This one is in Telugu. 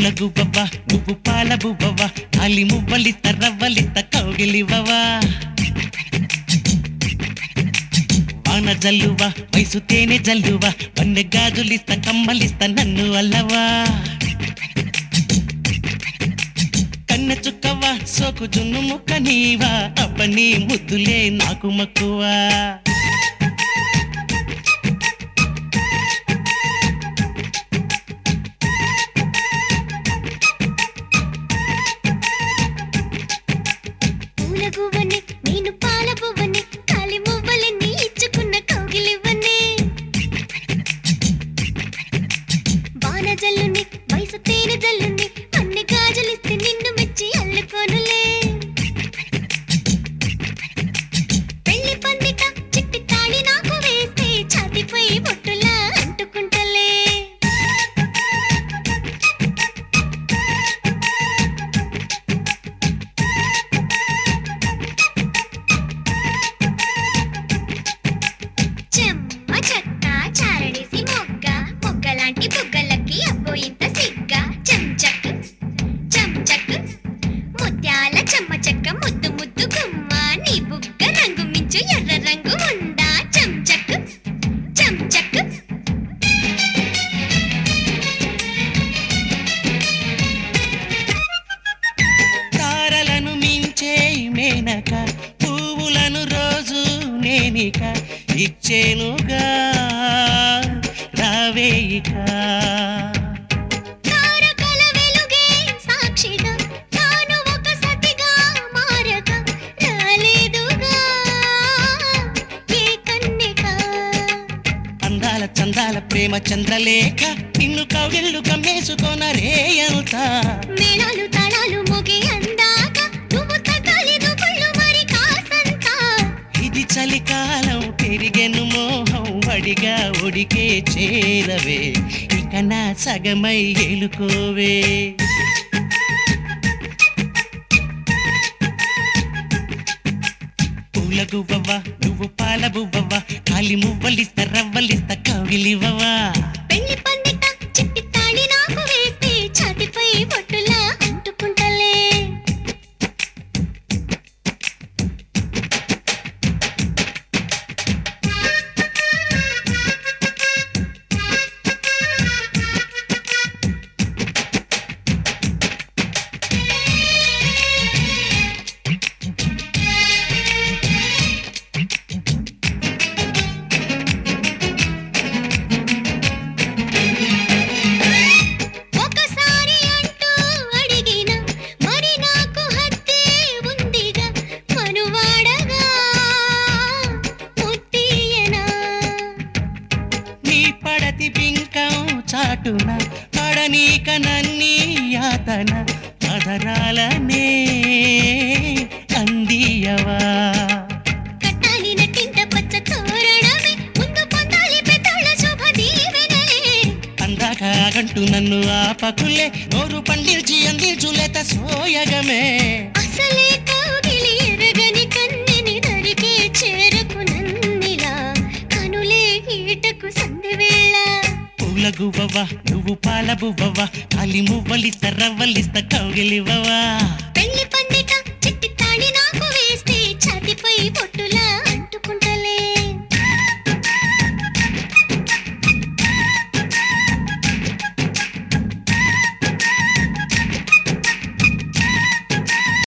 పూల గువ్వవ్వ నువ్వు పాల బువ్వవ్వ కాలి మువ్వలిస్త రవ్వలిస్త కౌగిలివ్వవా వాన జల్లువా వయసు తేనె జల్లువా వన్నె గాజులిస్త కమ్మలిస్త నన్ను అల్లవా కన్నె చుక్కవా సోకు జున్ను ముక్క నీవా అబ్బని ముద్దులే నాకు మక్కువా పూల గువ్వని నేను పాల పువ్వని కాలి మువ్వలని ఇచ్చుకున్న కౌగిలివ్వని బాణ జల్లుని వయసు తేనె జల్లుని అన్ని గాజులిస్తే నిన్ను మెచ్చి అల్లుకోనులే పెళ్లి పందిట చిట్టి తాళి నాకు వేస్తే ఛాతిపై బొట్టులా అంటుకుంటలే చెమ్మ చెక్క చారడేసి మొగ్గ మొగ్గలాంటి బుగ్గలకి అబ్బో ఇంత సిగ్గ చెంచక్ చెంచక్ ముత్యాల చెమ్మ చెక్క ముద్దు ముద్దు గుమ్మ నీ బుగ్గ రంగు మించు ఎర్ర రంగు ఉందా చెంచక్ చెంచక్ తారలను మించే మేనక పువ్వులను రోజు నేనిక ఇచ్చేనుగా రావేయిక తారకల వెలుగే సాక్షిగా తాను ఒక సతిగా మారగా రాలేదుగా ఏ కన్నిక అందాల చందాల ప్రేమ చంద్రలేఖ నిన్ను కవిళ్ళు కమ్మేసుకొన రేయంత మేళాలు తాళాలు మోగే అందాక నువ్వు తగ్గలేదు పళ్ళు మరి కాసంత ఇది చలికాలం పెరిగెను మోహం వడిగా ఒడికే చేరవే ఇక నా సగమై ఏలుకోవే పూల గువ్వవ్వ నువ్వు పాల బువ్వవ్వ కాలి మువ్వలిస్త రవ్వలిస్త కవిలివ్వవా పెళ్లి పందిట చిట్టి తాళి నాకు వేస్తే ఛాతిపై బొట్టులా అంటుకుంటలే ఒకసారి అంటూ అడిగిన మరి నాకు హత్తే ఉందిగా మనువాడగా ముత్తీయనా నీ పడతి బింకం చాటున పడనీక నన్నీ యాతన అదరాలనే అందియవా కట్టాలి నట్టింట పచ్చ తోరణమే ముందు పొందాలి పెద్దోళ్ళ శుభ దీవెనలే అందాక ఆగంటూ నన్ను ఆపకులే నోరు పండిల్చి అందించులేత సోయగమే అసలే కౌగిలి ఎరగని కన్నెని దరికే చేరకు నన్నిలా కనులే ఈటకు సంధివేళ పూల గువ్వవ్వ నువ్వు పాల బువ్వవ్వ కాలి మువ్వలిస్త రవ్వలిస్త కౌగిలివ్వవా